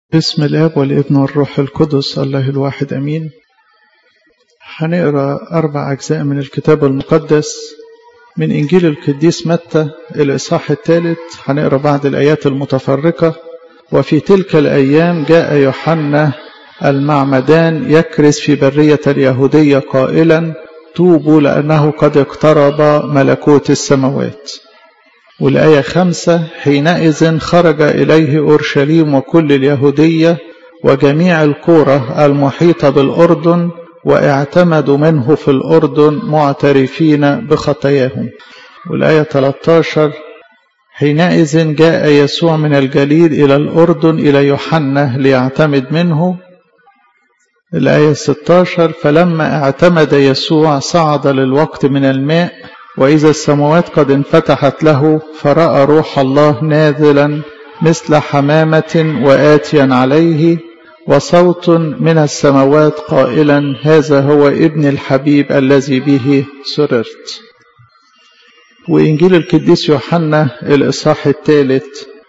بسم الاب والابن والروح القدس الله الواحد امين هنقرا اربع اجزاء من الكتاب المقدس من انجيل القديس متى الاصحاح الثالث هنقرا بعض الايات المتفرقه وفي تلك الايام جاء يوحنا المعمدان يكرز في بريه اليهوديه قائلا توبوا لانه قد اقترب ملكوت السماوات والآية خمسة حينئذ خرج إليه أورشليم وكل اليهودية وجميع القرى المحيطة بالأردن واعتمدوا منه في الأردن معترفين بخطاياهم والآية 13 حينئذ جاء يسوع من الجليل إلى الأردن إلى يوحنا ليعتمد منه الآية 16 فلما اعتمد يسوع صعد للوقت من الماء وإذا السماوات قد انفتحت له فرأى روح الله نازلا مثل حمامة وآتيا عليه وصوت من السماوات قائلا هذا هو ابن الحبيب الذي به سررت وإنجيل القديس يوحنا الإصحاح الثالث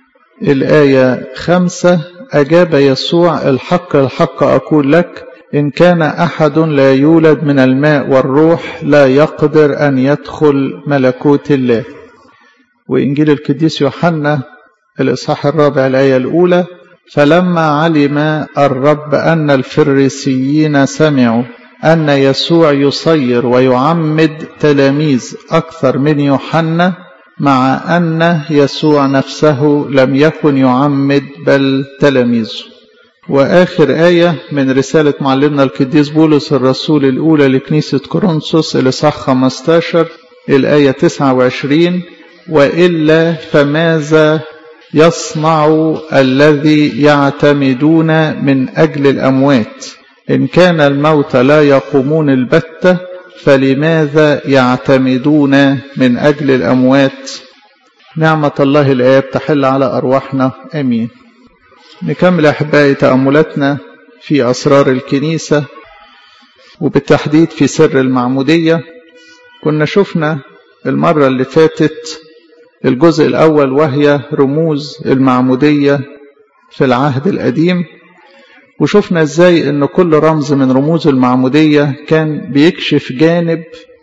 الآية خمسة أجاب يسوع الحق الحق أقول لك إن كان أحد لا يولد من الماء والروح لا يقدر أن يدخل ملكوت الله وإنجيل القديس يوحنا الإصحاح الرابع الآية الأولى فلما علم الرب أن الفريسيين سمعوا أن يسوع يصير ويعمد تلاميذ أكثر من يوحنا مع أن يسوع نفسه لم يكن يعمد بل تلاميذه وآخر آية من رسالة معلمنا القديس بولس الرسول الأولى لكنيسة كورنثوس الإصحاح 15 الآية 29 وإلا فماذا يصنع الذي يعتمدون من أجل الأموات إن كان الموت لا يقومون البتة فلماذا يعتمدون من أجل الأموات نعمة الله الآب تحل على أرواحنا آمين نكمل أحبائي تأملاتنا في أسرار الكنيسة وبالتحديد في سر المعمودية كنا شفنا المرة اللي فاتت الجزء الأول وهي رموز المعمودية في العهد القديم وشفنا ازاي ان كل رمز من رموز المعمودية كان بيكشف جانب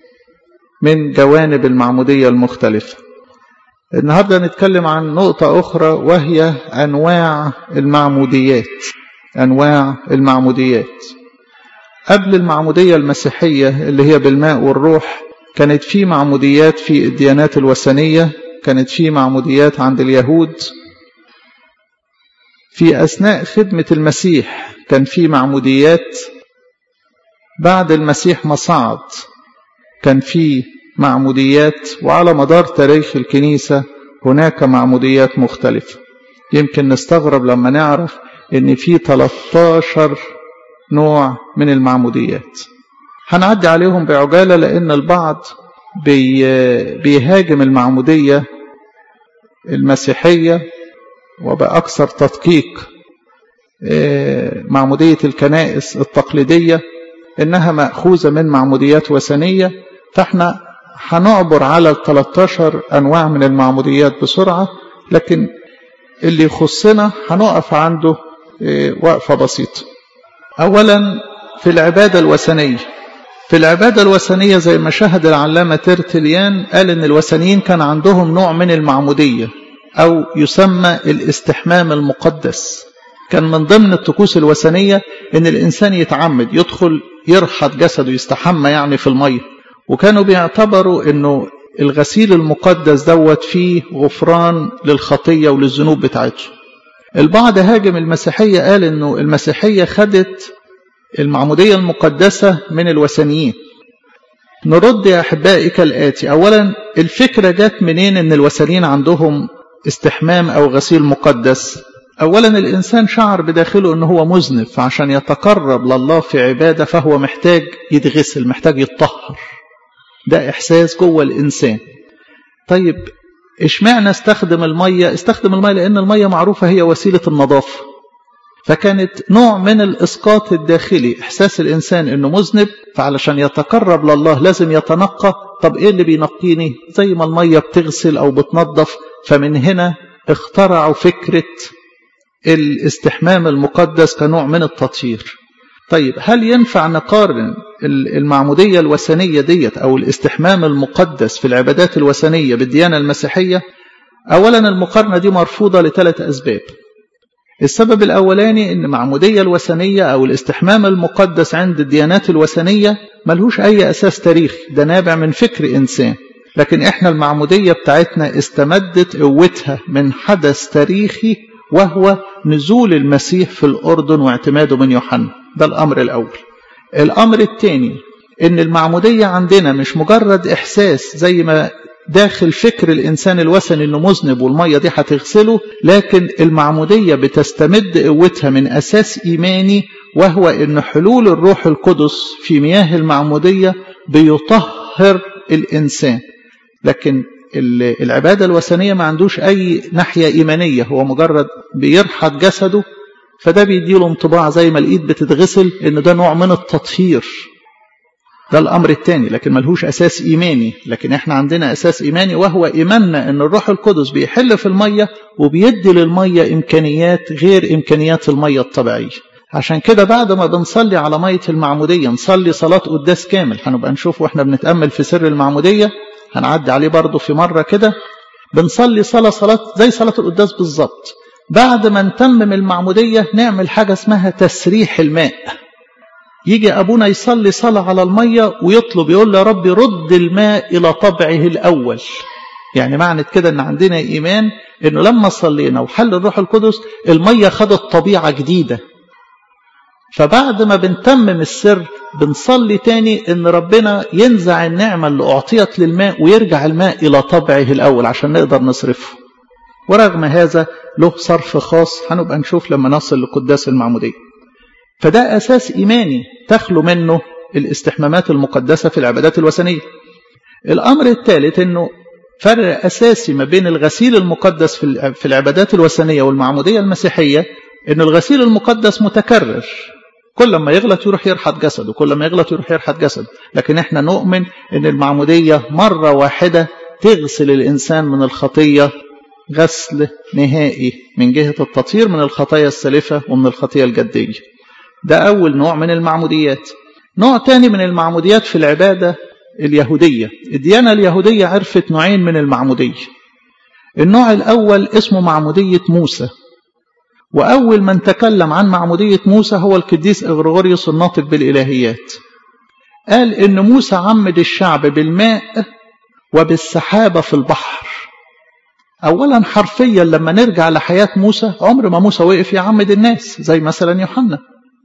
من جوانب المعمودية المختلفة النهاردة نتكلم عن نقطة أخرى وهي أنواع المعموديات أنواع المعموديات قبل المعمودية المسيحية اللي هي بالماء والروح كانت في معموديات في الديانات الوثنية كانت في معموديات عند اليهود في أثناء خدمة المسيح كان في معموديات بعد المسيح ما صعد كان في معموديات وعلى مدار تاريخ الكنيسة هناك معموديات مختلفة يمكن نستغرب لما نعرف ان في 13 نوع من المعموديات هنعدي عليهم بعجالة لان البعض بي بيهاجم المعمودية المسيحية وبأكثر تدقيق معمودية الكنائس التقليدية إنها مأخوذة من معموديات وثنية فاحنا هنعبر على ال 13 أنواع من المعموديات بسرعة لكن اللي يخصنا هنقف عنده وقفة بسيطة أولا في العبادة الوثنية في العبادة الوثنية زي ما شهد العلامة ترتليان قال إن الوثنيين كان عندهم نوع من المعمودية أو يسمى الاستحمام المقدس كان من ضمن الطقوس الوثنية إن الإنسان يتعمد يدخل يرحض جسده يستحمى يعني في المية وكانوا بيعتبروا إنه الغسيل المقدس دوت فيه غفران للخطية وللذنوب بتاعته البعض هاجم المسيحية قال إنه المسيحية خدت المعمودية المقدسة من الوثنيين نرد يا أحبائي كالآتي أولا الفكرة جت منين إن الوثنيين عندهم استحمام أو غسيل مقدس أولا الإنسان شعر بداخله أنه هو مذنب فعشان يتقرب لله في عبادة فهو محتاج يتغسل محتاج يتطهر ده إحساس جوه الإنسان طيب اشمعنى استخدم المية استخدم المية لأن المية معروفة هي وسيلة النظافة فكانت نوع من الإسقاط الداخلي إحساس الإنسان أنه مذنب فعلشان يتقرب لله لازم يتنقى طب إيه اللي بينقيني زي ما المية بتغسل أو بتنظف فمن هنا اخترعوا فكرة الاستحمام المقدس كنوع من التطهير طيب هل ينفع نقارن المعمودية الوثنية ديت أو الاستحمام المقدس في العبادات الوثنية بالديانة المسيحية أولا المقارنة دي مرفوضة لثلاث أسباب السبب الأولاني أن معمودية الوثنية أو الاستحمام المقدس عند الديانات الوثنية ملهوش أي أساس تاريخي ده نابع من فكر إنسان لكن إحنا المعمودية بتاعتنا استمدت قوتها من حدث تاريخي وهو نزول المسيح في الأردن واعتماده من يوحنا ده الأمر الأول الأمر الثاني إن المعمودية عندنا مش مجرد إحساس زي ما داخل فكر الإنسان الوثني إنه مذنب والمية دي هتغسله لكن المعمودية بتستمد قوتها من أساس إيماني وهو إن حلول الروح القدس في مياه المعمودية بيطهر الإنسان لكن العبادة الوثنية ما عندوش أي ناحية إيمانية هو مجرد بيرحط جسده فده بيديله انطباع زي ما الإيد بتتغسل إن ده نوع من التطهير ده الأمر الثاني لكن ملهوش أساس إيماني لكن إحنا عندنا أساس إيماني وهو إيماننا أن الروح القدس بيحل في المية وبيدي للمية إمكانيات غير إمكانيات المية الطبيعية عشان كده بعد ما بنصلي على مية المعمودية نصلي صلاة قداس كامل هنبقى نشوف واحنا بنتأمل في سر المعمودية هنعدي عليه برضه في مرة كده بنصلي صلاة صلاة زي صلاة القداس بالظبط بعد ما نتمم المعمودية نعمل حاجة اسمها تسريح الماء يجي أبونا يصلي صلاة على المية ويطلب يقول يا رب رد الماء إلى طبعه الأول يعني معنى كده أن عندنا إيمان أنه لما صلينا وحل الروح القدس المية خدت طبيعة جديدة فبعد ما بنتمم السر بنصلي تاني ان ربنا ينزع النعمة اللي اعطيت للماء ويرجع الماء الى طبعه الاول عشان نقدر نصرفه ورغم هذا له صرف خاص هنبقى نشوف لما نصل لقداس المعمودية فده اساس ايماني تخلو منه الاستحمامات المقدسة في العبادات الوثنية الامر الثالث انه فرق اساسي ما بين الغسيل المقدس في العبادات الوثنية والمعمودية المسيحية ان الغسيل المقدس متكرر كل ما يغلط يروح يرحط جسده كل ما يغلط يروح يرحط جسده لكن احنا نؤمن ان المعمودية مرة واحدة تغسل الإنسان من الخطية غسل نهائي من جهة التطهير من الخطايا السلفة ومن الخطية الجدية ده أول نوع من المعموديات نوع تاني من المعموديات في العبادة اليهودية الديانة اليهودية عرفت نوعين من المعمودية النوع الأول اسمه معمودية موسى وأول من تكلم عن معمودية موسى هو القديس إغريغوريوس الناطق بالإلهيات قال إن موسى عمد الشعب بالماء وبالسحابة في البحر أولا حرفيا لما نرجع لحياة موسى عمر ما موسى وقف يعمد الناس زي مثلا يوحنا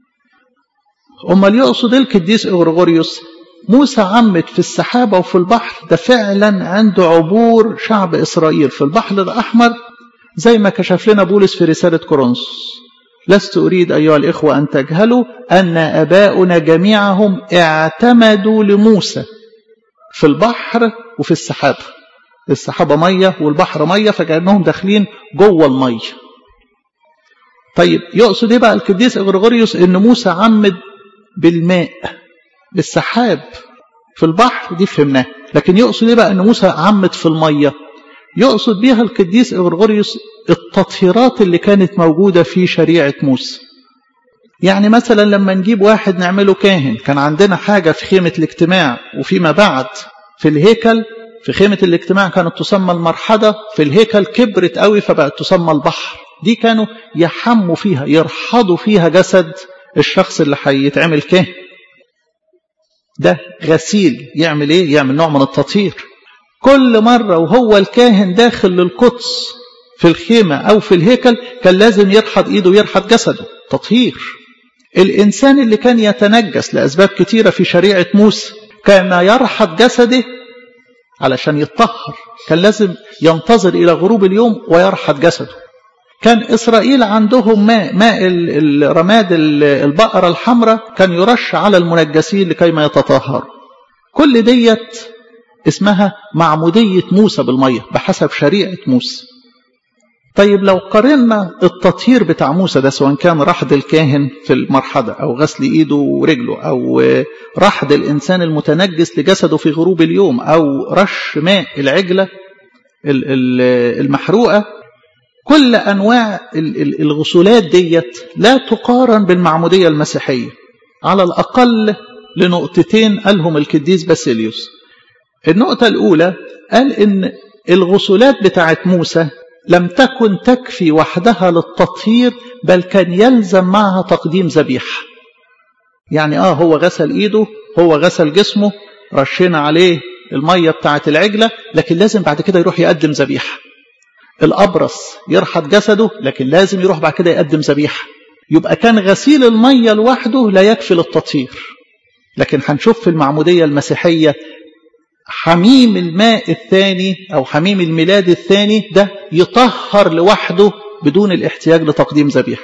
أمال يقصد القديس إغريغوريوس موسى عمد في السحابة وفي البحر ده فعلا عنده عبور شعب إسرائيل في البحر الأحمر زي ما كشف لنا بولس في رسالة كورنثوس لست أريد أيها الإخوة أن تجهلوا أن أباؤنا جميعهم اعتمدوا لموسى في البحر وفي السحابة السحابة مية والبحر مية فكأنهم داخلين جوه المية طيب يقصد ايه بقى القديس اغريغوريوس ان موسى عمد بالماء بالسحاب في البحر دي فهمناه لكن يقصد ايه بقى ان موسى عمد في الميه يقصد بها القديس إغرغوريوس التطهيرات اللي كانت موجودة في شريعة موسى يعني مثلا لما نجيب واحد نعمله كاهن كان عندنا حاجة في خيمة الاجتماع وفيما بعد في الهيكل في خيمة الاجتماع كانت تسمى المرحدة في الهيكل كبرت قوي فبقت تسمى البحر دي كانوا يحموا فيها يرحضوا فيها جسد الشخص اللي هيتعمل كاهن ده غسيل يعمل ايه يعمل نوع من التطهير كل مرة وهو الكاهن داخل للقدس في الخيمة أو في الهيكل كان لازم يرحض إيده ويرحض جسده تطهير الإنسان اللي كان يتنجس لأسباب كتيرة في شريعة موسى كان يرحض جسده علشان يتطهر كان لازم ينتظر إلى غروب اليوم ويرحض جسده كان إسرائيل عندهم ماء ماء رماد البقرة الحمراء كان يرش على المنجسين لكي ما يتطهروا كل ديت اسمها معمودية موسى بالمية بحسب شريعة موسى طيب لو قارنا التطهير بتاع موسى ده سواء كان رحض الكاهن في المرحضة أو غسل إيده ورجله أو رحض الإنسان المتنجس لجسده في غروب اليوم أو رش ماء العجلة المحروقة كل أنواع الغسولات ديت لا تقارن بالمعمودية المسيحية على الأقل لنقطتين قالهم الكديس باسيليوس النقطة الأولى قال إن الغسولات بتاعت موسى لم تكن تكفي وحدها للتطهير بل كان يلزم معها تقديم ذبيحة يعني آه هو غسل إيده هو غسل جسمه رشينا عليه المية بتاعت العجلة لكن لازم بعد كده يروح يقدم ذبيحة الأبرص يرحط جسده لكن لازم يروح بعد كده يقدم ذبيحة يبقى كان غسيل المية لوحده لا يكفي للتطهير لكن هنشوف في المعمودية المسيحية حميم الماء الثاني أو حميم الميلاد الثاني ده يطهر لوحده بدون الاحتياج لتقديم ذبيحة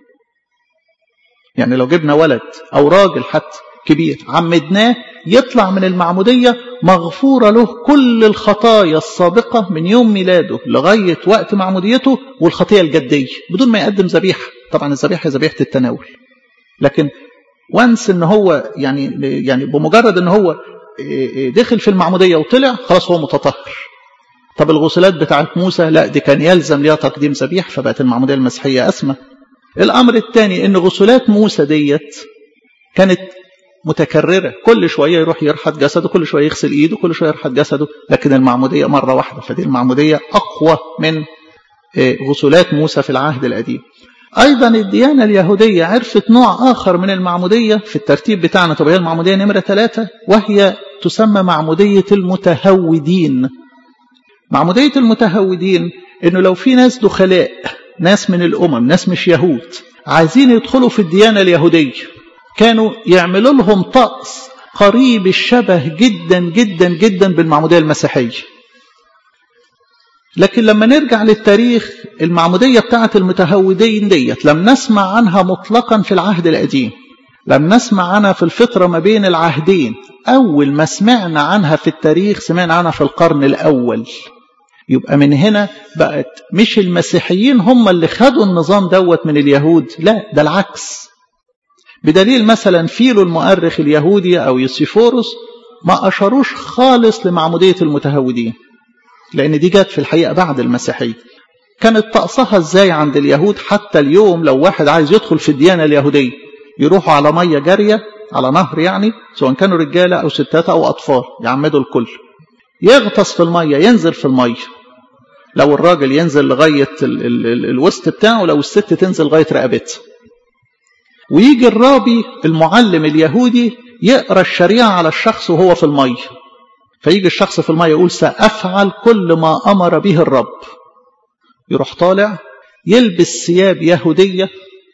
يعني لو جبنا ولد أو راجل حتى كبير عمدناه يطلع من المعمودية مغفورة له كل الخطايا السابقة من يوم ميلاده لغاية وقت معموديته والخطية الجدية بدون ما يقدم ذبيحة طبعا الذبيحة ذبيحة التناول لكن وانس ان هو يعني يعني بمجرد ان هو دخل في المعمودية وطلع خلاص هو متطهر طب الغسلات بتاعت موسى لا دي كان يلزم ليها تقديم ذبيح فبقت المعمودية المسيحية أسمى الأمر الثاني إن غسلات موسى ديت كانت متكررة كل شوية يروح يرحط جسده كل شوية يغسل إيده كل شوية يرحط جسده لكن المعمودية مرة واحدة فدي المعمودية أقوى من غسلات موسى في العهد القديم أيضا الديانة اليهودية عرفت نوع آخر من المعمودية في الترتيب بتاعنا طب هي المعمودية نمرة ثلاثة وهي تسمى معمودية المتهودين معمودية المتهودين إنه لو في ناس دخلاء ناس من الأمم ناس مش يهود عايزين يدخلوا في الديانة اليهودية كانوا يعملوا لهم طقس قريب الشبه جدا جدا جدا بالمعمودية المسيحية لكن لما نرجع للتاريخ المعمودية بتاعة المتهودين ديت لم نسمع عنها مطلقا في العهد القديم لم نسمع عنها في الفترة ما بين العهدين أول ما سمعنا عنها في التاريخ سمعنا عنها في القرن الأول يبقى من هنا بقت مش المسيحيين هم اللي خدوا النظام دوت من اليهود لا ده العكس بدليل مثلا فيلو المؤرخ اليهودي أو يوسيفوروس ما أشروش خالص لمعمودية المتهودين لأن دي جت في الحقيقة بعد المسيحية كانت طقسها ازاي عند اليهود حتى اليوم لو واحد عايز يدخل في الديانة اليهودية يروحوا على مية جارية على نهر يعني سواء كانوا رجالة أو ستات أو أطفال يعمدوا الكل يغطس في المية ينزل في المية لو الراجل ينزل لغاية ال ال ال الوسط بتاعه لو الست تنزل لغاية رقبتها ويجي الرابي المعلم اليهودي يقرأ الشريعة على الشخص وهو في المية فيجي الشخص في المية يقول سأفعل كل ما أمر به الرب يروح طالع يلبس ثياب يهودية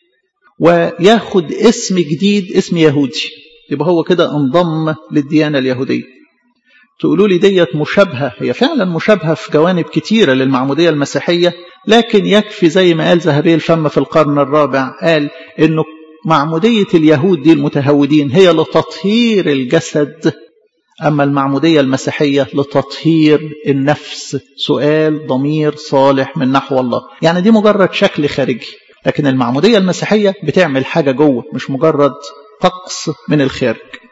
وياخد اسم جديد اسم يهودي يبقى هو كده انضم للديانة اليهودية تقولوا لي ديت مشابهة هي فعلا مشابهة في جوانب كتيرة للمعمودية المسيحية لكن يكفي زي ما قال ذهبي الفم في القرن الرابع قال انه معمودية اليهود دي المتهودين هي لتطهير الجسد أما المعمودية المسيحية لتطهير النفس سؤال ضمير صالح من نحو الله يعني دي مجرد شكل خارجي لكن المعمودية المسيحية بتعمل حاجة جوه مش مجرد طقس من الخارج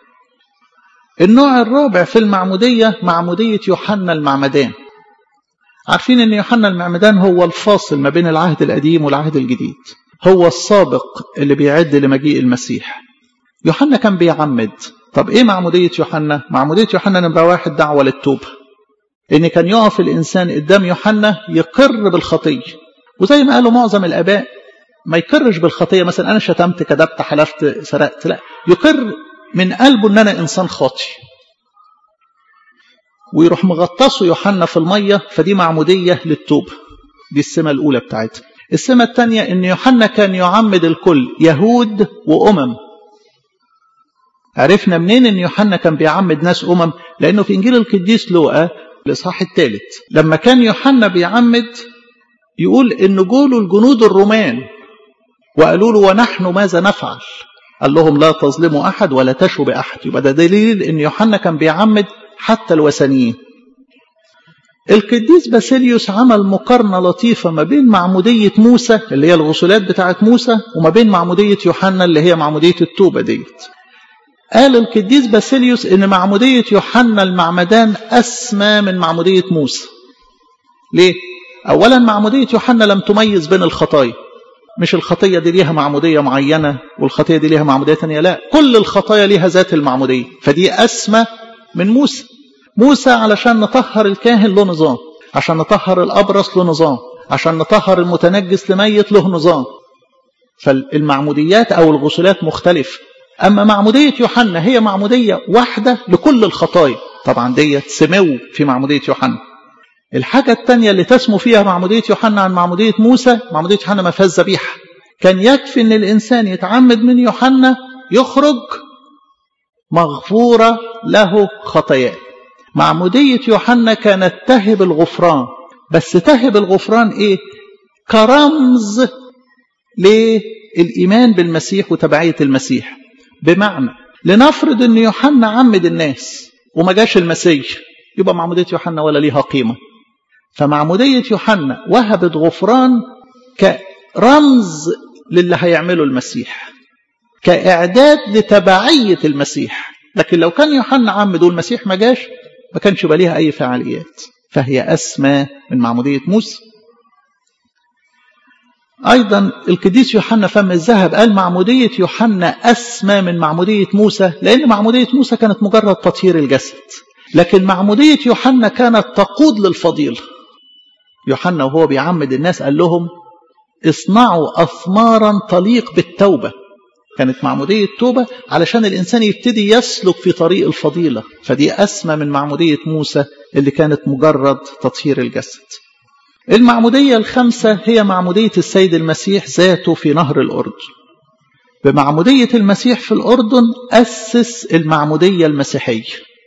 النوع الرابع في المعمودية معمودية يوحنا المعمدان عارفين ان يوحنا المعمدان هو الفاصل ما بين العهد القديم والعهد الجديد هو السابق اللي بيعد لمجيء المسيح يوحنا كان بيعمد طب ايه معمودية يوحنا معمودية يوحنا نمرة واحد دعوة للتوبة ان كان يقف الانسان قدام يوحنا يقر بالخطية وزي ما قالوا معظم الاباء ما يقرش بالخطية مثلا انا شتمت كذبت حلفت سرقت لا يقر من قلبه ان انا انسان خاطي ويروح مغطسه يوحنا في المية فدي معمودية للتوبة دي السمة الأولى بتاعتها السمة الثانية ان يوحنا كان يعمد الكل يهود وأمم عرفنا منين ان يوحنا كان بيعمد ناس امم لانه في انجيل القديس لوقا الاصحاح الثالث لما كان يوحنا بيعمد يقول ان جولوا الجنود الرومان وقالوا له ونحن ماذا نفعل قال لهم لا تظلموا احد ولا تشوا باحد يبقى ده دليل ان يوحنا كان بيعمد حتى الوثنيين القديس باسيليوس عمل مقارنة لطيفة ما بين معمودية موسى اللي هي الغسولات بتاعت موسى وما بين معمودية يوحنا اللي هي معمودية التوبة ديت قال القديس باسيليوس ان معمودية يوحنا المعمدان اسمى من معمودية موسى ليه أولا معمودية يوحنا لم تميز بين الخطايا مش الخطية دي ليها معمودية معينة والخطية دي ليها معمودية تانية لا كل الخطايا ليها ذات المعمودية فدي أسمى من موسى موسى علشان نطهر الكاهن له نظام عشان نطهر الأبرص له نظام عشان نطهر المتنجس لميت له نظام فالمعموديات أو الغسلات مختلفة أما معمودية يوحنا هي معمودية واحدة لكل الخطايا طبعا ديت سمو في معمودية يوحنا الحاجة الثانية اللي تسمو فيها معمودية يوحنا عن معمودية موسى معمودية يوحنا ما فيهاش ذبيحة كان يكفي ان الانسان يتعمد من يوحنا يخرج مغفورة له خطاياه معمودية يوحنا كانت تهب الغفران بس تهب الغفران ايه كرمز للإيمان بالمسيح وتبعية المسيح بمعنى لنفرض ان يوحنا عمد الناس وما جاش المسيح يبقى معمودية يوحنا ولا ليها قيمة فمعمودية يوحنا وهبت غفران كرمز للي هيعمله المسيح كإعداد لتبعية المسيح لكن لو كان يوحنا عمد والمسيح ما جاش ما كانش يبقى ليها أي فعاليات فهي أسمى من معمودية موسى أيضا القديس يوحنا فم الذهب قال معمودية يوحنا أسمى من معمودية موسى لأن معمودية موسى كانت مجرد تطهير الجسد لكن معمودية يوحنا كانت تقود للفضيلة يوحنا وهو بيعمد الناس قال لهم اصنعوا أثمارا تليق بالتوبة كانت معمودية توبة علشان الإنسان يبتدي يسلك في طريق الفضيلة فدي أسمى من معمودية موسى اللي كانت مجرد تطهير الجسد المعمودية الخامسة هي معمودية السيد المسيح ذاته في نهر الأردن بمعمودية المسيح في الأردن أسس المعمودية المسيحية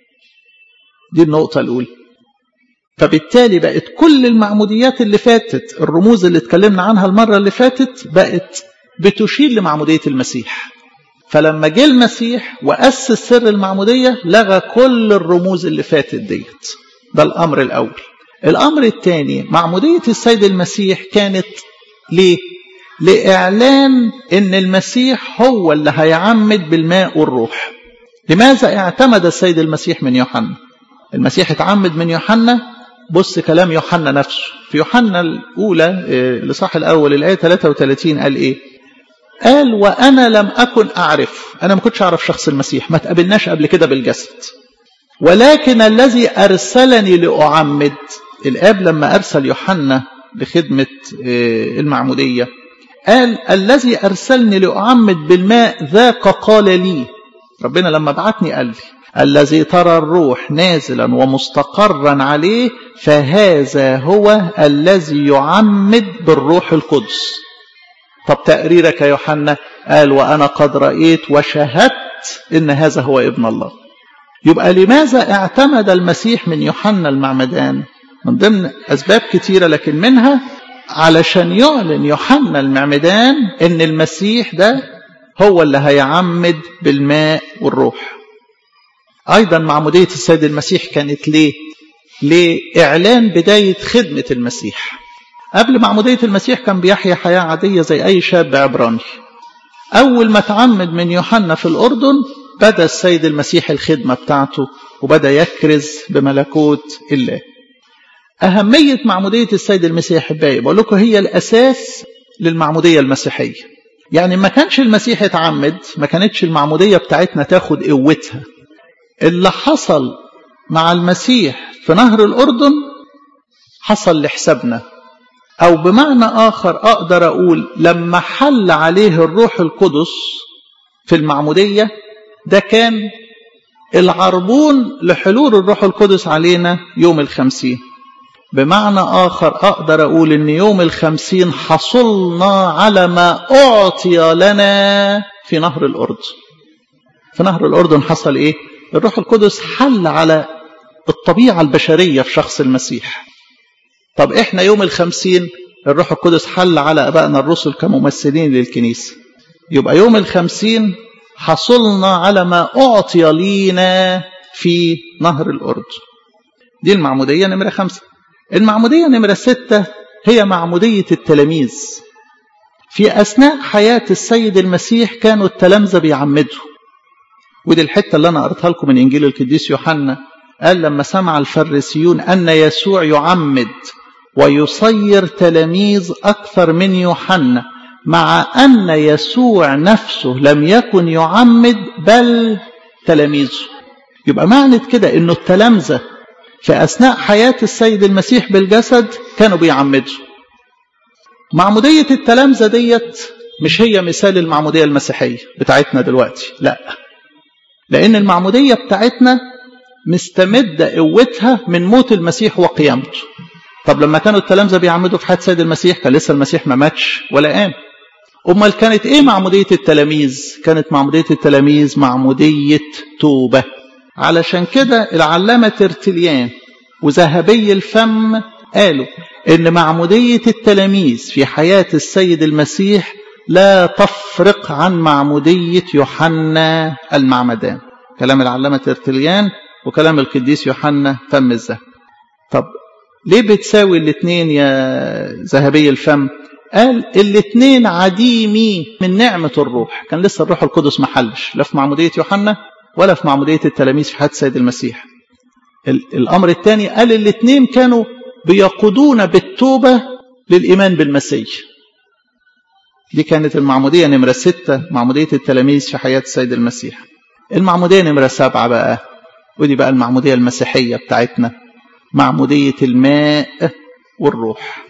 دي النقطة الأولى فبالتالي بقت كل المعموديات اللي فاتت الرموز اللي اتكلمنا عنها المرة اللي فاتت بقت بتشير لمعمودية المسيح فلما جه المسيح وأسس سر المعمودية لغى كل الرموز اللي فاتت ديت ده الأمر الأول الأمر الثاني معمودية السيد المسيح كانت ليه؟ لإعلان أن المسيح هو اللي هيعمد بالماء والروح لماذا اعتمد السيد المسيح من يوحنا المسيح اتعمد من يوحنا بص كلام يوحنا نفسه في يوحنا الأولى الإصحاح الأول الآية 33 قال إيه قال وأنا لم أكن أعرف أنا ما كنتش أعرف شخص المسيح ما تقابلناش قبل كده بالجسد ولكن الذي أرسلني لأعمد الآب لما أرسل يوحنا لخدمة المعمودية قال الذي أرسلني لأعمد بالماء ذاك قال لي ربنا لما بعتني قال لي الذي ترى الروح نازلا ومستقرا عليه فهذا هو الذي يعمد بالروح القدس طب تقريرك يا يوحنا قال وأنا قد رأيت وشهدت إن هذا هو ابن الله يبقى لماذا اعتمد المسيح من يوحنا المعمدان من ضمن أسباب كتيرة لكن منها علشان يعلن يوحنا المعمدان إن المسيح ده هو اللي هيعمد بالماء والروح أيضا معمودية السيد المسيح كانت ليه؟ لإعلان بداية خدمة المسيح قبل معمودية المسيح كان بيحيا حياة عادية زي أي شاب عبراني أول ما تعمد من يوحنا في الأردن بدأ السيد المسيح الخدمة بتاعته وبدأ يكرز بملكوت الله أهمية معمودية السيد المسيح أحبائي بقول لكم هي الأساس للمعمودية المسيحية يعني ما كانش المسيح يتعمد ما كانتش المعمودية بتاعتنا تاخد قوتها اللي حصل مع المسيح في نهر الأردن حصل لحسابنا أو بمعنى آخر أقدر أقول لما حل عليه الروح القدس في المعمودية ده كان العربون لحلول الروح القدس علينا يوم الخمسين بمعنى آخر أقدر أقول إن يوم الخمسين حصلنا على ما أعطي لنا في نهر الأردن في نهر الأردن حصل إيه؟ الروح القدس حل على الطبيعة البشرية في شخص المسيح طب إحنا يوم الخمسين الروح القدس حل على أبائنا الرسل كممثلين للكنيسة يبقى يوم الخمسين حصلنا على ما أعطي لينا في نهر الأردن دي المعمودية نمرة خمسة المعمودية نمرة ستة هي معمودية التلاميذ في أثناء حياة السيد المسيح كانوا التلامذة بيعمدوا ودي الحتة اللي أنا قرأتها لكم من إنجيل القديس يوحنا قال لما سمع الفريسيون أن يسوع يعمد ويصير تلاميذ أكثر من يوحنا مع أن يسوع نفسه لم يكن يعمد بل تلاميذه يبقى معنى كده أنه التلامذة في أثناء حياة السيد المسيح بالجسد كانوا بيعمدوا معمودية التلامذة ديت مش هي مثال المعمودية المسيحية بتاعتنا دلوقتي لا لأن المعمودية بتاعتنا مستمدة قوتها من موت المسيح وقيامته طب لما كانوا التلامذة بيعمدوا في حياة السيد المسيح كان لسه المسيح ما ماتش ولا قام أمال كانت إيه معمودية التلاميذ كانت معمودية التلاميذ معمودية توبة علشان كده العلامة ترتليان وذهبي الفم قالوا إن معمودية التلاميذ في حياة السيد المسيح لا تفرق عن معمودية يوحنا المعمدان كلام العلامة ترتليان وكلام القديس يوحنا فم الذهب طب ليه بتساوي الاثنين يا ذهبي الفم قال الاثنين عديمي من نعمة الروح كان لسه الروح القدس محلش لا في معمودية يوحنا ولا في معمودية التلاميذ في حياة السيد المسيح الأمر الثاني قال الاثنين كانوا بيقودون بالتوبة للإيمان بالمسيح دي كانت المعمودية نمرة ستة معمودية التلاميذ في حياة السيد المسيح المعمودية نمرة سبعة بقى ودي بقى المعمودية المسيحية بتاعتنا معمودية الماء والروح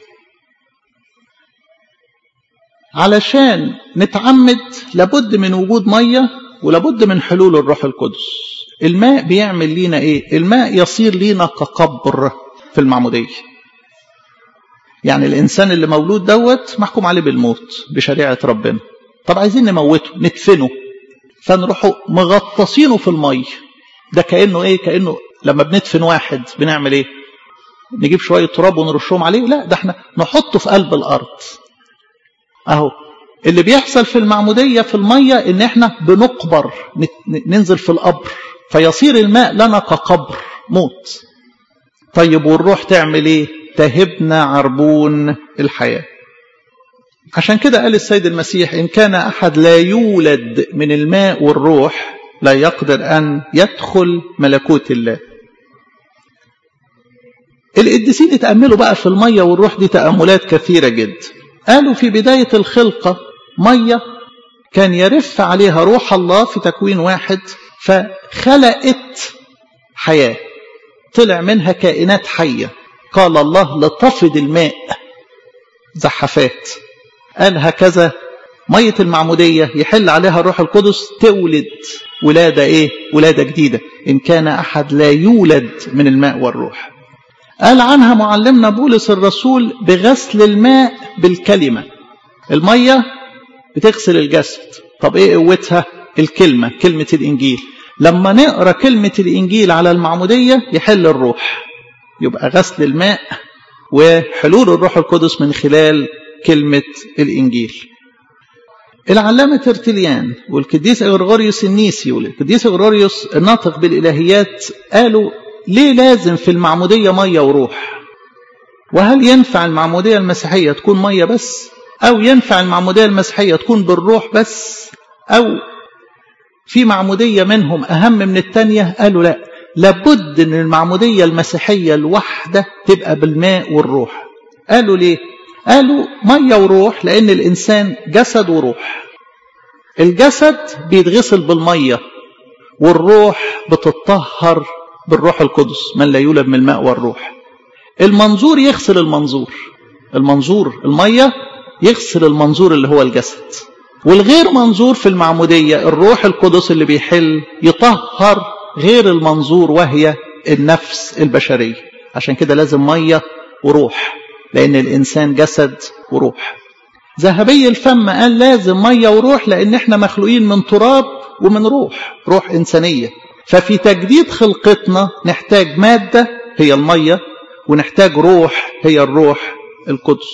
علشان نتعمد لابد من وجود مية ولابد من حلول الروح القدس الماء بيعمل لينا ايه الماء يصير لينا كقبر في المعمودية يعني الإنسان اللي مولود دوت محكوم عليه بالموت بشريعة ربنا طب عايزين نموته ندفنه فنروحوا مغطسينه في المية ده كأنه ايه كأنه لما بندفن واحد بنعمل ايه نجيب شوية تراب ونرشهم عليه لا ده احنا نحطه في قلب الأرض اهو اللي بيحصل في المعمودية في المية ان احنا بنقبر ننزل في القبر فيصير الماء لنا كقبر موت طيب والروح تعمل ايه تهبنا عربون الحياة عشان كده قال السيد المسيح إن كان أحد لا يولد من الماء والروح لا يقدر أن يدخل ملكوت الله القديسين اتأملوا بقى في المية والروح دي تأملات كثيرة جدا قالوا في بداية الخلقة مية كان يرف عليها روح الله في تكوين واحد فخلقت حياة طلع منها كائنات حية قال الله لتفض الماء زحفات قال هكذا مية المعمودية يحل عليها الروح القدس تولد ولادة ايه ولادة جديدة إن كان أحد لا يولد من الماء والروح قال عنها معلمنا بولس الرسول بغسل الماء بالكلمة المية بتغسل الجسد طب ايه قوتها الكلمة كلمة الإنجيل لما نقرأ كلمة الإنجيل على المعمودية يحل الروح يبقى غسل الماء وحلول الروح القدس من خلال كلمة الإنجيل العلامة ترتليان والقديس غرغوريوس النيسي والقديس غرغوريوس الناطق بالإلهيات قالوا ليه لازم في المعمودية مية وروح وهل ينفع المعمودية المسيحية تكون مية بس أو ينفع المعمودية المسيحية تكون بالروح بس أو في معمودية منهم أهم من التانية قالوا لا لابد ان المعمودية المسيحية الواحدة تبقى بالماء والروح قالوا ليه قالوا مية وروح لان الانسان جسد وروح الجسد بيتغسل بالمية والروح بتطهر بالروح القدس من لا يولد من الماء والروح المنظور يغسل المنظور المنظور المية يغسل المنظور اللي هو الجسد والغير منظور في المعمودية الروح القدس اللي بيحل يطهر غير المنظور وهي النفس البشرية عشان كده لازم مية وروح لأن الإنسان جسد وروح ذهبي الفم قال لازم مية وروح لأن احنا مخلوقين من تراب ومن روح روح إنسانية ففي تجديد خلقتنا نحتاج مادة هي المية ونحتاج روح هي الروح القدس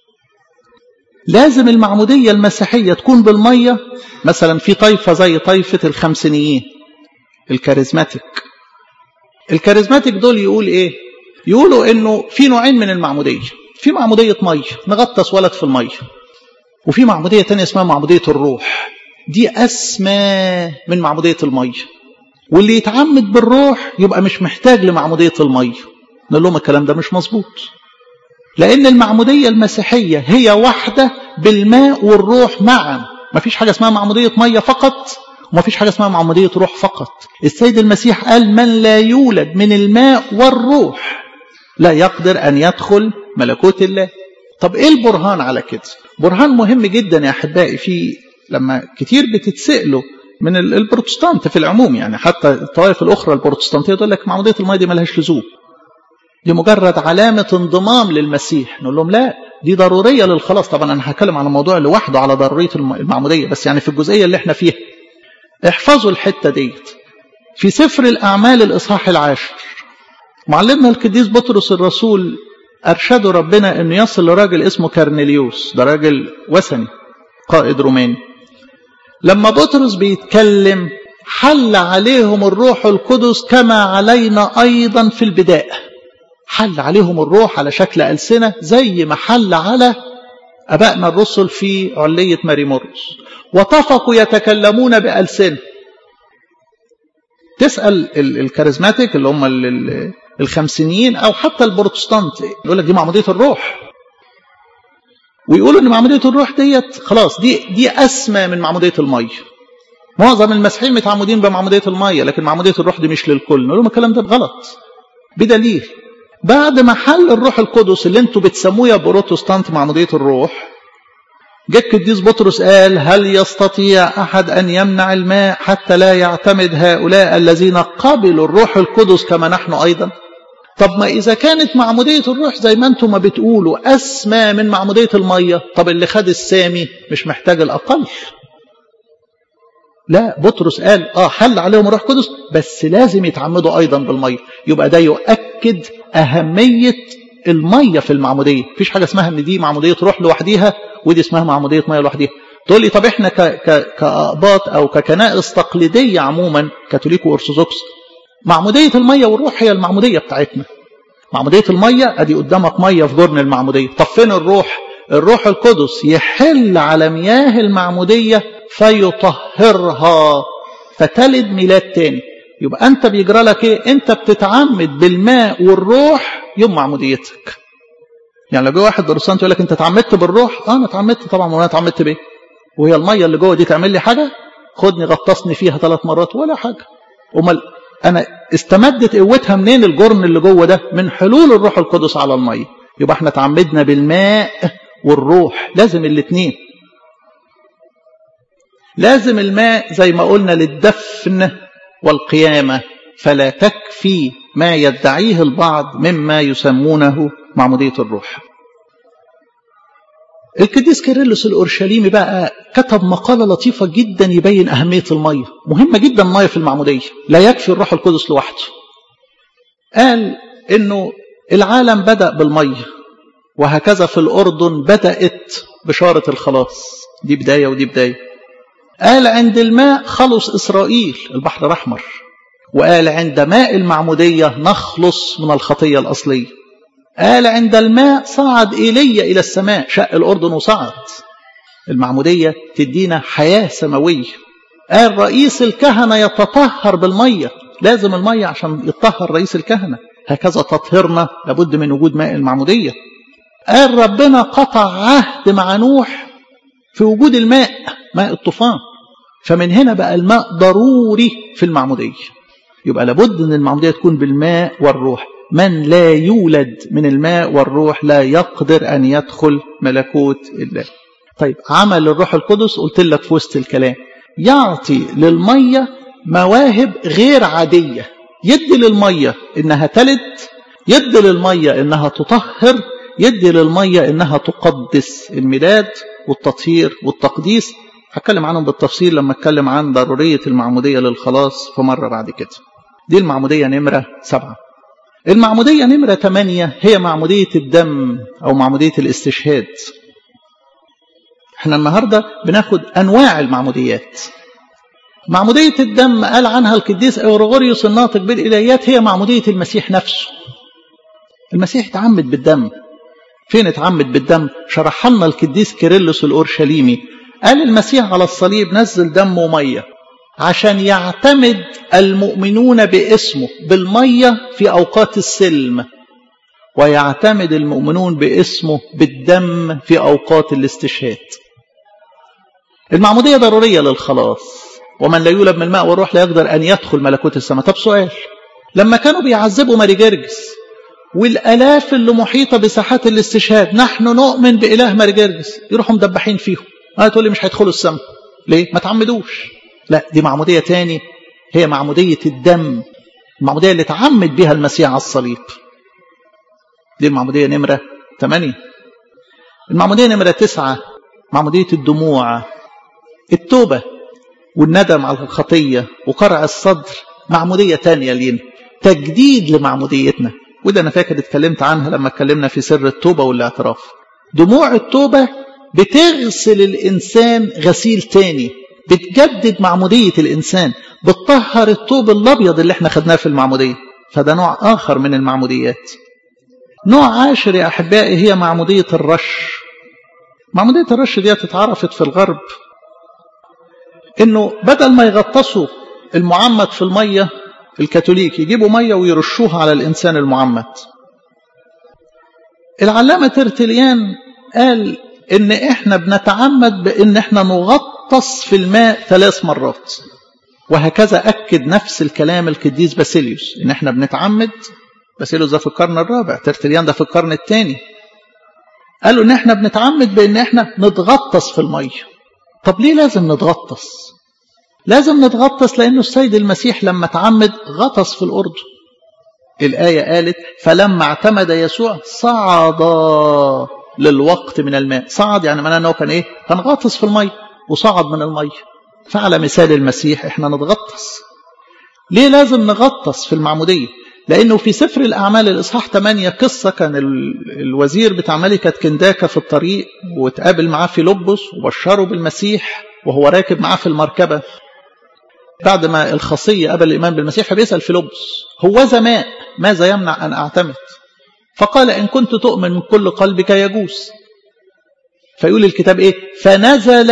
لازم المعمودية المسيحية تكون بالمية مثلا في طائفة زي طائفة الخمسينيين الكاريزماتيك الكاريزماتيك دول يقول ايه يقولوا انه في نوعين من المعمودية في معمودية مية نغطس ولد في المية وفي معمودية تانية اسمها معمودية الروح دي أسمى من معمودية المية واللي يتعمد بالروح يبقى مش محتاج لمعمودية المية نقول لهم الكلام ده مش مظبوط لأن المعمودية المسيحية هي واحدة بالماء والروح معا ما فيش حاجة اسمها معمودية مية فقط وما فيش حاجة اسمها معمودية روح فقط السيد المسيح قال من لا يولد من الماء والروح لا يقدر أن يدخل ملكوت الله طب إيه البرهان على كده برهان مهم جدا يا أحبائي في لما كتير بتتسألوا من البروتستانت في العموم يعني حتى الطوائف الأخرى البروتستانتية تقول لك معمودية المية دي ملهاش لزوم دي مجرد علامة انضمام للمسيح نقول لهم لا دي ضرورية للخلاص طبعا أنا هتكلم على موضوع لوحده على ضرورية المعمودية بس يعني في الجزئية اللي احنا فيها احفظوا الحتة ديت في سفر الأعمال الإصحاح العاشر معلمنا القديس بطرس الرسول أرشده ربنا أنه يصل لراجل اسمه كارنيليوس ده راجل وثني قائد روماني لما بطرس بيتكلم حل عليهم الروح القدس كما علينا أيضا في البداية حل عليهم الروح على شكل ألسنة زي ما حل على أبائنا الرسل في علية ماري مرقس وطفقوا يتكلمون بألسنة تسأل الكاريزماتيك اللي هم الخمسينيين أو حتى البروتستانت يقول لك دي معمودية الروح ويقولوا ان معمودية الروح ديت خلاص دي دي أسمى من معمودية المية معظم المسيحيين متعمدين بمعمودية المية لكن معمودية الروح دي مش للكل نقول لهم الكلام ده غلط بدليل بعد ما حل الروح القدس اللي انتوا بتسموه يا بروتستانت معمودية الروح جه القديس بطرس قال هل يستطيع أحد أن يمنع الماء حتى لا يعتمد هؤلاء الذين قبلوا الروح القدس كما نحن أيضا طب ما إذا كانت معمودية الروح زي ما أنتم ما بتقولوا أسمى من معمودية المية طب اللي خد السامي مش محتاج الأقل لا بطرس قال آه حل عليهم الروح القدس بس لازم يتعمدوا أيضا بالمية يبقى ده يؤكد أهمية المية في المعمودية مفيش حاجة اسمها ان دي معمودية روح لوحديها ودي اسمها معمودية مية لوحديها تقول لي طب احنا ك ك كأقباط او ككنائس تقليدية عموما كاثوليك وارثوذكس معمودية المية والروح هي المعمودية بتاعتنا معمودية المية ادي قدامك مية في جرن المعمودية طب فين الروح الروح القدس يحل على مياه المعمودية فيطهرها فتلد ميلاد تاني يبقى انت بيجرى لك ايه انت بتتعمد بالماء والروح يوم معموديتك يعني لو جه واحد بروتستانت يقول لك انت اتعمدت بالروح اه انا اتعمدت طبعا وانا اتعمدت بايه وهي الميه اللي جوه دي تعمل لي حاجه خدني غطسني فيها ثلاث مرات ولا حاجه امال انا استمدت قوتها منين الجرن اللي جوه ده من حلول الروح القدس على الميه يبقى احنا اتعمدنا بالماء والروح لازم الاثنين لازم الماء زي ما قلنا للدفن والقيامة فلا تكفي ما يدعيه البعض مما يسمونه معمودية الروح القديس كيرلس الأورشليمي بقى كتب مقالة لطيفة جدا يبين أهمية المية مهمة جدا المية في المعمودية لا يكفي الروح القدس لوحده قال إنه العالم بدأ بالمية وهكذا في الأردن بدأت بشارة الخلاص دي بداية ودي بداية قال عند الماء خلص إسرائيل البحر الأحمر وقال عند ماء المعمودية نخلص من الخطية الأصلية قال عند الماء صعد إيليا إلى السماء شق الأردن وصعد المعمودية تدينا حياة سماوية قال رئيس الكهنة يتطهر بالمية لازم المية عشان يتطهر رئيس الكهنة هكذا تطهرنا لابد من وجود ماء المعمودية قال ربنا قطع عهد مع نوح في وجود الماء ماء الطوفان فمن هنا بقى الماء ضروري في المعمودية يبقى لابد ان المعمودية تكون بالماء والروح من لا يولد من الماء والروح لا يقدر أن يدخل ملكوت الله طيب عمل الروح القدس قلت لك في وسط الكلام يعطي للمية مواهب غير عادية يدي للمية إنها تلد يدي للمية إنها تطهر يدي للمية إنها تقدس الميلاد والتطهير والتقديس هتكلم عنهم بالتفصيل لما اتكلم عن ضرورية المعمودية للخلاص في مرة بعد كده دي المعمودية نمرة سبعة المعمودية نمرة ثمانية هي معمودية الدم أو معمودية الاستشهاد احنا النهاردة بناخد أنواع المعموديات معمودية الدم قال عنها القديس أورغوريوس الناطق بالإلهيات هي معمودية المسيح نفسه المسيح اتعمد بالدم فين اتعمد بالدم شرح لنا القديس كيرلس الأورشليمي قال المسيح على الصليب نزل دم ومية عشان يعتمد المؤمنون باسمه بالمية في أوقات السلم ويعتمد المؤمنون باسمه بالدم في أوقات الاستشهاد المعمودية ضرورية للخلاص ومن لا يولد من الماء والروح لا يقدر أن يدخل ملكوت السماء طب سؤال لما كانوا بيعذبوا ماري جرجس والآلاف اللي محيطة بساحات الاستشهاد نحن نؤمن بإله ماري جرجس يروحوا مدبحين فيهم أنا تقول لي مش هيدخلوا السماء ليه؟ ما تعمدوش لا دي معمودية تاني هي معمودية الدم المعمودية اللي تعمد بها المسيح على الصليب دي المعمودية نمرة 8 المعمودية نمرة 9 معمودية الدموع التوبة والندم على الخطية وقرع الصدر معمودية تانية لينا تجديد لمعموديتنا وده أنا فاكر اتكلمت عنها لما اتكلمنا في سر التوبة والاعتراف دموع التوبة بتغسل الإنسان غسيل تاني بتجدد معمودية الإنسان بتطهر الطوب الأبيض اللي احنا خدناه في المعمودية فده نوع آخر من المعموديات نوع عاشر يا أحبائي هي معمودية الرش معمودية الرش دي اتعرفت في الغرب انه بدل ما يغطسوا المعمد في المية الكاثوليك يجيبوا مية ويرشوها على الإنسان المعمد العلامة ترتليان قال ان احنا بنتعمد بان احنا نغطس في الماء ثلاث مرات وهكذا اكد نفس الكلام القديس باسيليوس ان احنا بنتعمد باسيليوس ده في القرن الرابع ترتليان ده في القرن الثاني قالوا ان احنا بنتعمد بان احنا نتغطس في الميه طب ليه لازم نتغطس لازم نتغطس لانه السيد المسيح لما تعمد غطس في الاردن الايه قالت فلما اعتمد يسوع صعد للوقت من الماء صعد يعني معناه انه كان ايه كان غاطس في الميه وصعد من الميه فعلى مثال المسيح احنا نتغطس ليه لازم نغطس في المعموديه لانه في سفر الاعمال الاصحاح 8 قصه كان الوزير بتاع ملكه كنداكا في الطريق واتقابل معاه في لبس وبشره بالمسيح وهو راكب معاه في المركبه بعد ما الخاصيه قبل الايمان بالمسيح فبيسال في لبس هو ماء ماذا يمنع ان اعتمد فقال إن كنت تؤمن من كل قلبك يجوز فيقول الكتاب إيه فنزل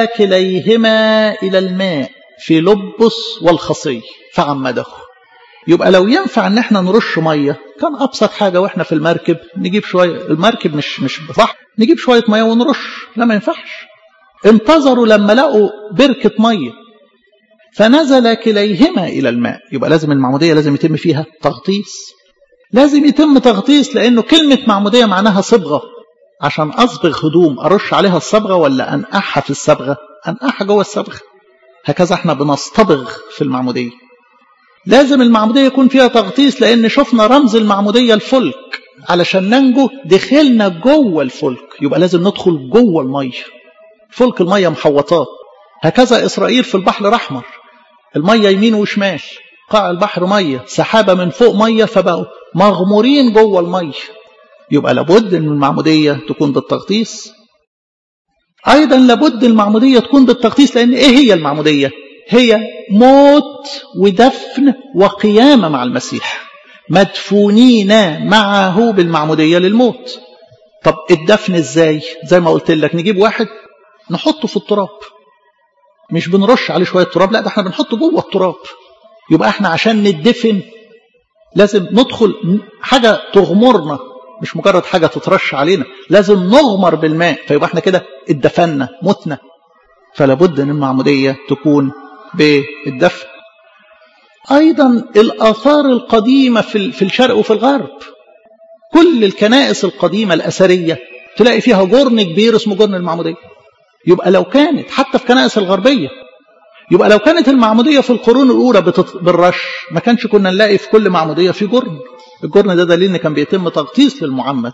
كليهما إلى الماء في لبس والخصي فعمده يبقى لو ينفع ان احنا نرش ميه كان ابسط حاجه واحنا في المركب نجيب شويه المركب مش مش بحر نجيب شويه ميه ونرش لا ما ينفعش انتظروا لما لقوا بركه ميه فنزل كليهما الى الماء يبقى لازم المعموديه لازم يتم فيها تغطيس لازم يتم تغطيس لأنه كلمة معمودية معناها صبغة عشان أصبغ هدوم أرش عليها الصبغة ولا أنقعها في الصبغة أنقعها جوه الصبغة هكذا احنا بنصطبغ في المعمودية لازم المعمودية يكون فيها تغطيس لأن شفنا رمز المعمودية الفلك علشان ننجو دخلنا جوه الفلك يبقى لازم ندخل جوه المية فلك المية محوطات هكذا إسرائيل في البحر الأحمر المية يمين وشمال قاع البحر مية سحابة من فوق مية فبقوا مغمورين جوه المية يبقى لابد ان المعمودية تكون بالتغطيس ايضا لابد المعمودية تكون بالتغطيس لان ايه هي المعمودية هي موت ودفن وقيامة مع المسيح مدفونين معه بالمعمودية للموت طب الدفن ازاي زي ما قلت لك نجيب واحد نحطه في التراب مش بنرش عليه شوية تراب لا ده احنا بنحطه جوه التراب يبقى احنا عشان ندفن لازم ندخل حاجة تغمرنا مش مجرد حاجة تترش علينا لازم نغمر بالماء فيبقى احنا كده اتدفنا متنا فلا بد ان المعمودية تكون بالدفن ايضا الاثار القديمة في في الشرق وفي الغرب كل الكنائس القديمة الاثرية تلاقي فيها جرن كبير اسمه جرن المعمودية يبقى لو كانت حتى في كنائس الغربية يبقى لو كانت المعمودية في القرون الأولى بتط... بالرش ما كانش كنا نلاقي في كل معمودية في جرن الجرن ده دليل ان كان بيتم تغطيس للمعمد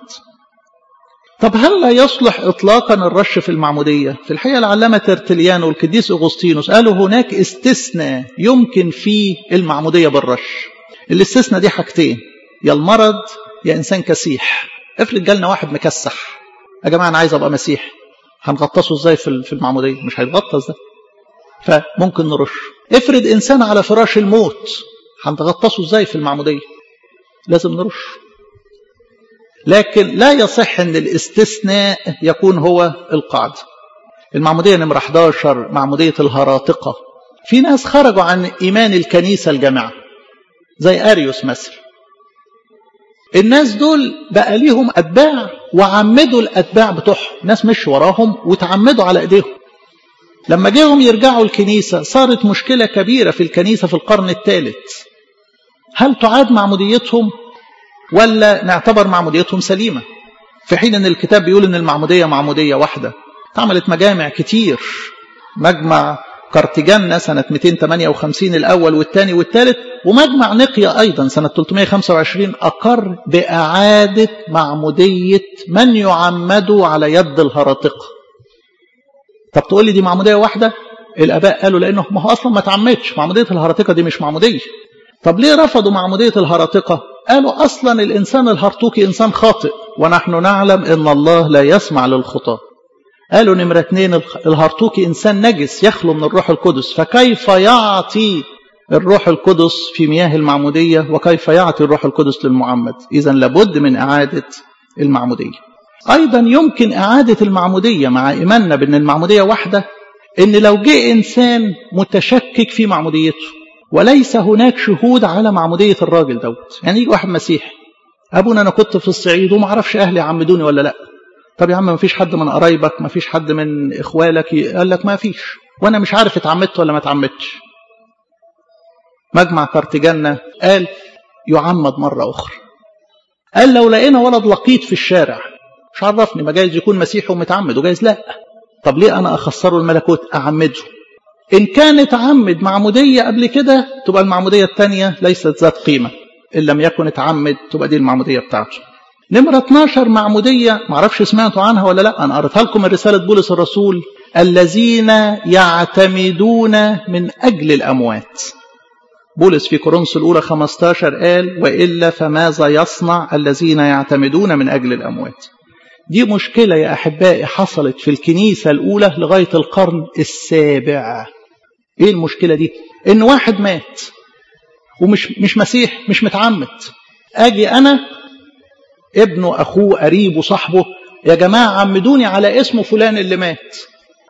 طب هل لا يصلح إطلاقا الرش في المعمودية في الحقيقة العلامة ترتليان والقديس أغسطينوس قالوا هناك استثناء يمكن فيه المعمودية بالرش الاستثناء دي حاجتين يا المرض يا إنسان كسيح افرض جالنا واحد مكسح يا جماعة أنا عايز أبقى مسيح هنغطسه ازاي في المعمودية مش هيتغطس ده فممكن نرش افرض إنسان على فراش الموت هنتغطسه ازاي في المعمودية لازم نرش لكن لا يصح ان الاستثناء يكون هو القاعدة المعمودية نمرة 11 معمودية الهراطقة في ناس خرجوا عن إيمان الكنيسة الجامعة زي أريوس مثلا الناس دول بقى ليهم أتباع وعمدوا الأتباع بتوعهم ناس مشوا وراهم وتعمدوا على إيديهم لما جاهم يرجعوا الكنيسة صارت مشكلة كبيرة في الكنيسة في القرن الثالث هل تعاد معموديتهم ولا نعتبر معموديتهم سليمة في حين أن الكتاب بيقول أن المعمودية معمودية واحدة اتعملت مجامع كتير مجمع كارتجنة سنة 258 الأول والثاني والثالث ومجمع نقيا أيضا سنة 325 أقر بإعادة معمودية من يعمدوا على يد الهراطقة طب تقول لي دي معمودية واحدة الآباء قالوا لأنه ما هو أصلا ما تعمدش معمودية الهراطقة دي مش معمودية طب ليه رفضوا معمودية الهراطقة قالوا أصلا الإنسان الهرطوكي إنسان خاطئ ونحن نعلم أن الله لا يسمع للخطاة قالوا نمرة اتنين الهرطوكي إنسان نجس يخلو من الروح القدس فكيف يعطي الروح القدس في مياه المعمودية وكيف يعطي الروح القدس للمعمد إذا لابد من إعادة المعمودية أيضا يمكن إعادة المعمودية مع إيماننا بأن المعمودية واحدة إن لو جه إنسان متشكك في معموديته وليس هناك شهود على معمودية الراجل دوت يعني يجي واحد مسيحي أبونا أنا كنت في الصعيد وما أعرفش أهلي عمدوني ولا لأ طب يا عم ما فيش حد من قرايبك ما فيش حد من إخوالك قال لك ما فيش وأنا مش عارف اتعمدت ولا ما اتعمدتش مجمع كارتجنة قال يعمد مرة أخرى قال لو لقينا ولد لقيط في الشارع مش عرفني ما جايز يكون مسيحي ومتعمد وجايز لا طب ليه أنا أخسره الملكوت أعمده إن كان اتعمد معمودية قبل كده تبقى المعمودية الثانية ليست ذات قيمة إن لم يكن اتعمد تبقى دي المعمودية بتاعته نمرة 12 معمودية معرفش سمعتوا عنها ولا لا أنا قريتها لكم من رسالة بولس الرسول الذين يعتمدون من أجل الأموات بولس في كورنثوس الأولى 15 قال وإلا فماذا يصنع الذين يعتمدون من أجل الأموات دي مشكلة يا أحبائي حصلت في الكنيسة الأولى لغاية القرن السابع إيه المشكلة دي إن واحد مات ومش مش مسيح مش متعمد أجي أنا ابنه أخوه قريبه صاحبه يا جماعة عمدوني على اسمه فلان اللي مات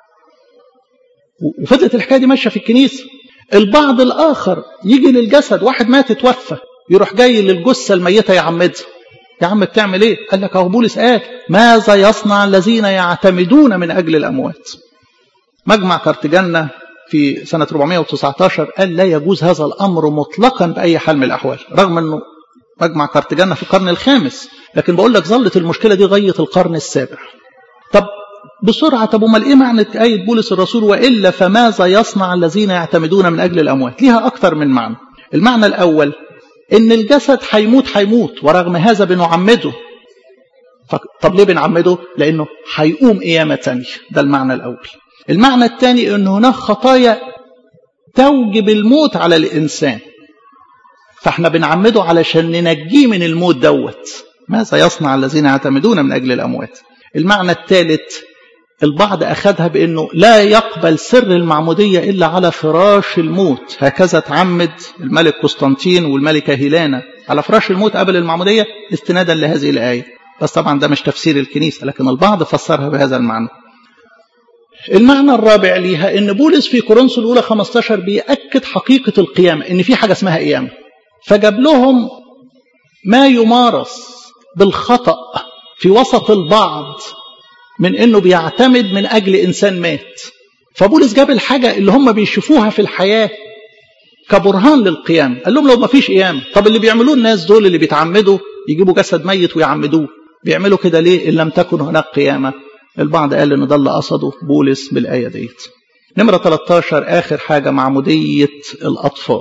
وفضلت الحكاية دي ماشية في الكنيسة البعض الآخر يجي للجسد واحد مات اتوفى يروح جاي للجثة الميتة يعمدها يا عم بتعمل ايه قال لك اهو بولس قال ماذا يصنع الذين يعتمدون من أجل الأموات مجمع كارتجنة في سنة 419 قال لا يجوز هذا الأمر مطلقا بأي حال من الأحوال رغم أنه مجمع كارتجنة في القرن الخامس لكن بقول لك ظلت المشكلة دي غاية القرن السابع طب بسرعة طب امال ايه معنى آية بولس الرسول وإلا فماذا يصنع الذين يعتمدون من أجل الأموات ليها أكثر من معنى المعنى الأول إن الجسد هيموت هيموت ورغم هذا بنعمده طب ليه بنعمده لأنه هيقوم قيامة تانية ده المعنى الأول المعنى الثاني أن هناك خطايا توجب الموت على الإنسان فاحنا بنعمده علشان ننجيه من الموت دوت ماذا يصنع الذين يعتمدون من أجل الأموات المعنى الثالث البعض أخذها بأنه لا يقبل سر المعمودية إلا على فراش الموت هكذا تعمد الملك قسطنطين والملكة هيلانا على فراش الموت قبل المعمودية استنادا لهذه الآية بس طبعا ده مش تفسير الكنيسة لكن البعض فسرها بهذا المعنى المعنى الرابع ليها ان بولس في كورنثوس الاولى 15 بيأكد حقيقة القيامة ان في حاجة اسمها قيامة فجاب لهم ما يمارس بالخطأ في وسط البعض من انه بيعتمد من اجل انسان مات فبولس جاب الحاجة اللي هم بيشوفوها في الحياة كبرهان للقيام قال لهم لو ما فيش قيام طب اللي بيعملوه الناس دول اللي بيتعمدوا يجيبوا جسد ميت ويعمدوه بيعملوا كده ليه إن لم تكن هناك قيامة البعض قال إن ده اللي قصده بولس بالآية ديت نمرة 13 آخر حاجة معمودية الأطفال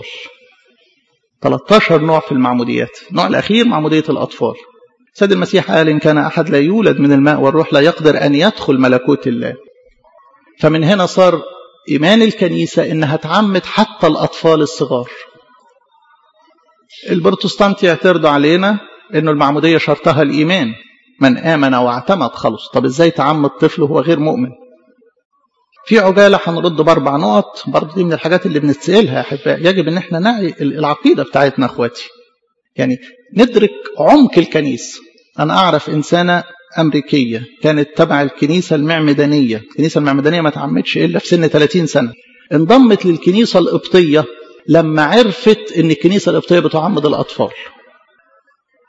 13 نوع في المعموديات النوع الأخير معمودية الأطفال سيد المسيح قال إن كان أحد لا يولد من الماء والروح لا يقدر أن يدخل ملكوت الله فمن هنا صار إيمان الكنيسة إنها تعمد حتى الأطفال الصغار البروتستانت يعترضوا علينا إنه المعمودية شرطها الإيمان من آمن واعتمد خلص طب إزاي تعمد طفل وهو غير مؤمن في عجالة هنرد بأربع نقط برضه دي من الحاجات اللي بنتسألها يا أحباء يجب إن احنا نعي العقيدة بتاعتنا أخواتي يعني ندرك عمق الكنيسة أنا أعرف إنسانة أمريكية كانت تبع الكنيسة المعمدانية الكنيسة المعمدانية ما تعمدش إلا في سن 30 سنة انضمت للكنيسة القبطية لما عرفت إن الكنيسة القبطية بتعمد الأطفال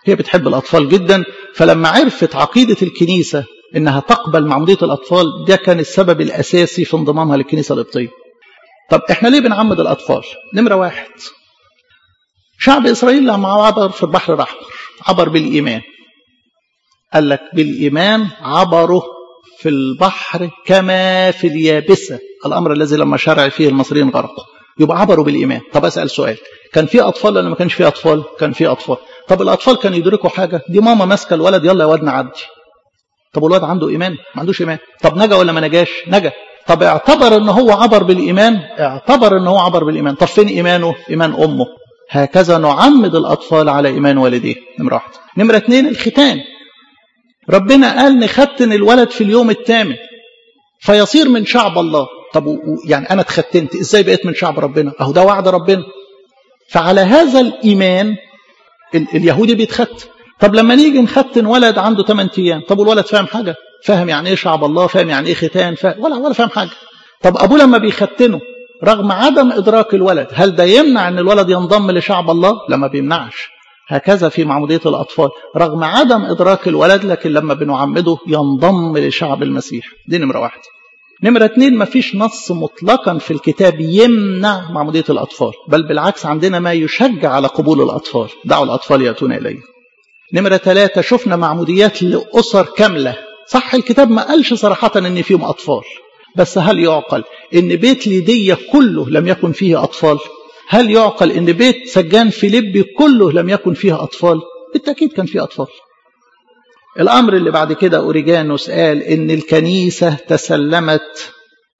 هي بتحب الأطفال جدا فلما عرفت عقيدة الكنيسة إنها تقبل معمودية الأطفال ده كان السبب الأساسي في انضمامها للكنيسة القبطية طب إحنا ليه بنعمد الأطفال نمرة واحد شعب إسرائيل لما عبر في البحر الأحمر عبر بالإيمان قال لك بالإيمان عبروا في البحر كما في اليابسة الأمر الذي لما شرع فيه المصريين غرقوا يبقى عبروا بالإيمان طب أسأل سؤال كان في أطفال ولا ما كانش في أطفال كان في أطفال طب الأطفال كانوا يدركوا حاجة دي ماما ماسكة الولد يلا يا واد نعدي طب الولد عنده إيمان ما عندوش إيمان طب نجا ولا ما نجاش نجا طب اعتبر ان هو عبر بالإيمان اعتبر ان هو عبر بالإيمان طب فين إيمانه إيمان أمه هكذا نعمد الأطفال على إيمان والديه نمرة واحد نمرة اثنين الختان ربنا قال نختن الولد في اليوم الثامن فيصير من شعب الله طب يعني أنا اتختنت إزاي بقيت من شعب ربنا أهو ده وعد ربنا فعلى هذا الإيمان ال اليهودي بيتختن طب لما نيجي نختن ولد عنده 8 أيام طب والولد فاهم حاجة فاهم يعني إيه شعب الله فاهم يعني إيه ختان فاهم ولا ولا فاهم حاجة طب أبوه لما بيختنه رغم عدم إدراك الولد هل ده يمنع أن الولد ينضم لشعب الله لما بيمنعش هكذا في معمودية الأطفال رغم عدم إدراك الولد لكن لما بنعمده ينضم لشعب المسيح دي نمرة واحدة نمرة اتنين مفيش نص مطلقا في الكتاب يمنع معمودية الأطفال بل بالعكس عندنا ما يشجع على قبول الأطفال دعوا الأطفال يأتون إليه نمرة ثلاثة شفنا معموديات لأسر كاملة صح الكتاب ما قالش صراحة أن فيهم أطفال بس هل يعقل ان بيت ليدية كله لم يكن فيه أطفال هل يعقل ان بيت سجان فيليبي كله لم يكن فيه أطفال بالتأكيد كان فيه أطفال الأمر اللي بعد كده أوريجانوس قال إن الكنيسة تسلمت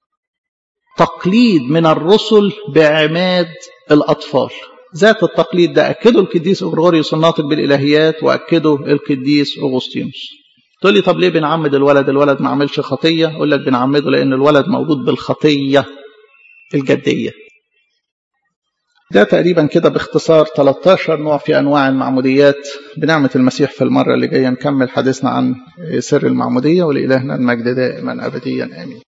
تقليد من الرسل بعماد الأطفال ذات التقليد ده أكده القديس أغريغوريوس الناطق بالإلهيات وأكده القديس أغسطينوس تقول لي طب ليه بنعمد الولد الولد ما عملش خطية أقول لك بنعمده لأن الولد موجود بالخطية الجدية ده تقريبا كده باختصار 13 نوع في أنواع المعموديات بنعمة المسيح في المرة اللي جاية نكمل حديثنا عن سر المعمودية ولإلهنا المجد دائما أبديا آمين